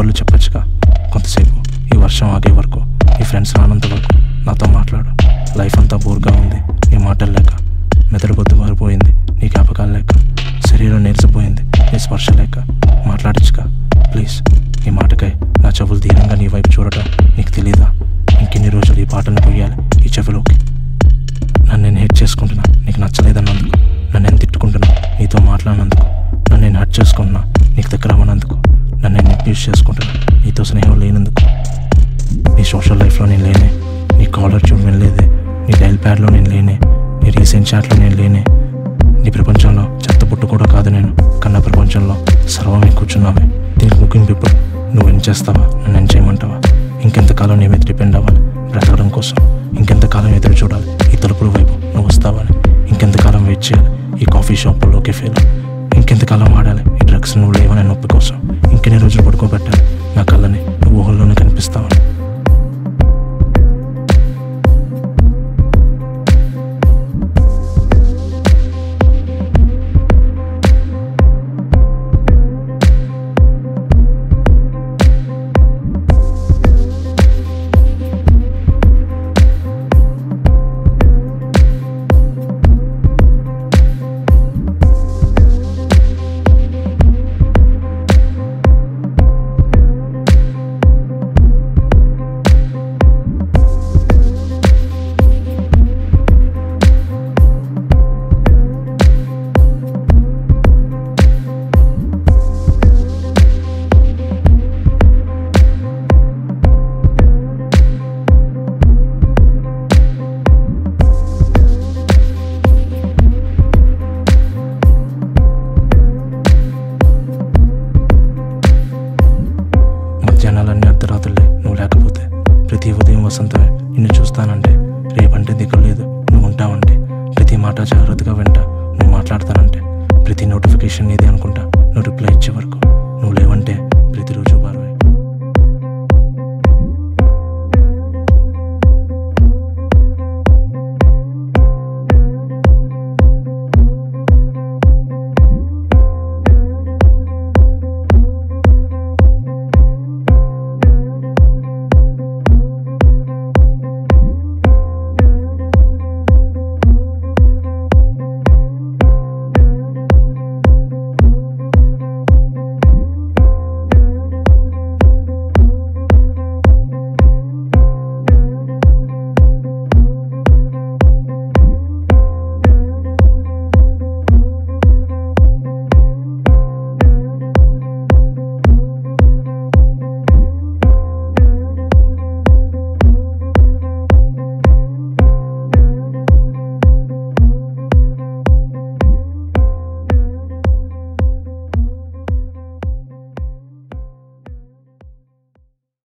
కబుర్లు చెప్పొచ్చుగా కొంతసేపు ఈ వర్షం ఆగే వరకు ఈ ఫ్రెండ్స్ రానంత వరకు నాతో మాట్లాడు లైఫ్ అంతా బోర్గా ఉంది నీ మాటలు లేక మెదడు బొద్దు మారిపోయింది నీ జ్ఞాపకాలు లేక శరీరం నేర్చిపోయింది నీ స్పర్శ లేక మాట్లాడచ్చుగా ప్లీజ్ ఈ మాటకై నా చెవులు దీనంగా నీ వైపు చూడటం నీకు తెలీదా ఇంకెన్ని రోజులు ఈ పాటను కొయ్యాలి ఈ చెవిలోకి నన్ను నేను హెట్ చేసుకుంటున్నా నీకు నచ్చలేదన్నందుకు నన్ను నేను తిట్టుకుంటున్నా నీతో మాట్లాడినందుకు నన్ను నేను హర్ట్ చేసుకుంటున్నా నీకు దగ్గర అవ్వనందుకు నన్ను నేను అబ్యూస్ చేసుకుంటున్నా నీతో స్నేహం లేనందుకు నీ సోషల్ లైఫ్లో నేను లేనే నీ కాలర్ ట్యూన్ వినలేదే నీ డైల్ ప్యాడ్లో నేను లేనే నీ రీసెంట్ చాట్లో నేను లేనే నీ ప్రపంచంలో చెత్త పుట్టు కూడా కాదు నేను కన్న ప్రపంచంలో సర్వమే కూర్చున్నావే దీనికి ముగింపు ఇప్పుడు నువ్వు ఏం చేస్తావా నన్ను ఏం చేయమంటావా ఇంకెంతకాలం నీ మీద డిపెండ్ అవ్వాలి బ్రతకడం కోసం ఇంకెంతకాలం ఎదురు చూడాలి ఈ తలుపుల వైపు నువ్వు వస్తావని ఇంకెంతకాలం వెయిట్ చేయాలి ఈ కాఫీ షాపుల్లో కెఫేలో ఇంకెంతకాలం ఆడాలి ఈ డ్రగ్స్ నువ్వు లేవనే నొప్పి కోసం ఇంకెన్ని రోజులు పడుకోబెట్టాలి నా కళ్ళని నువ్వు ఊహల్లోనే కనిపిస్తావని మధ్యాహ్నాలన్నీ అర్ధరాత్రులే నువ్వు లేకపోతే ప్రతి ఉదయం వసంతమే నిన్ను చూస్తానంటే రేపంటే దిగులు లేదు నువ్వు ఉంటావంటే ప్రతి మాట జాగ్రత్తగా వింటా నువ్వు మాట్లాడతానంటే ప్రతి నోటిఫికేషన్ నీదే అనుకుంటా నువ్వు రిప్లై ఇచ్చే వరకు నువ్వు లేవంటే